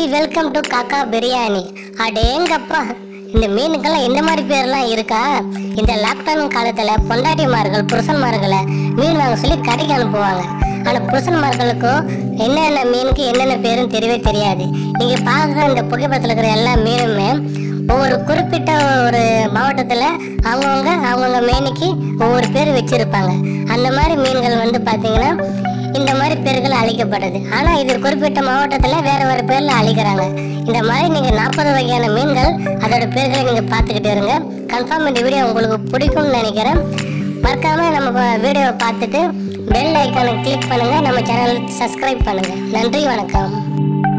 welcome to காக்கா பிரியாணி அடேங்கப்பா இந்த மீனுக்கெல்லாம் இந்த மாதிரி பேர்லாம் இருக்கா இந்த லாக்டவுன் காலத்துல பொண்டாட்டிமார்கள் புருஷன்மார்களை மீன் வாங்க சொல்லி கடைக்கு அனுப்புவாங்க ஆனா புருஷன்மார்களுக்கும் என்னென்ன மீனுக்கு என்னென்ன பேருன்னு தெரியவே தெரியாது நீங்க பார்க்குற இந்த புகைப்படத்தில் இருக்கிற எல்லா மீனுமே ஒவ்வொரு குறிப்பிட்ட ஒரு மாவட்டத்தில் அவங்கவுங்க அவங்கவுங்க மீனுக்கு ஒவ்வொரு பேர் வச்சிருப்பாங்க அந்த மாதிரி மீன்கள் வந்து பார்த்தீங்கன்னா இந்த மாதிரி பேர்கள் அழிக்கப்படுது ஆனால் இது குறிப்பிட்ட மாவட்டத்தில் வேற வேற பேரில் அழிக்கிறாங்க இந்த மாதிரி நீங்கள் நாற்பது வகையான மீன்கள் அதோட பேர்களை நீங்கள் பார்த்துக்கிட்டு இருங்க கன்ஃபார்ம் இந்த வீடியோ உங்களுக்கு பிடிக்கும்னு நினைக்கிறேன் மறக்காம நம்ம வீடியோவை பார்த்துட்டு பெல் ஐக்கானை கிளிக் பண்ணுங்க நம்ம சேனல் சப்ஸ்கிரைப் பண்ணுங்க நன்றி வணக்கம்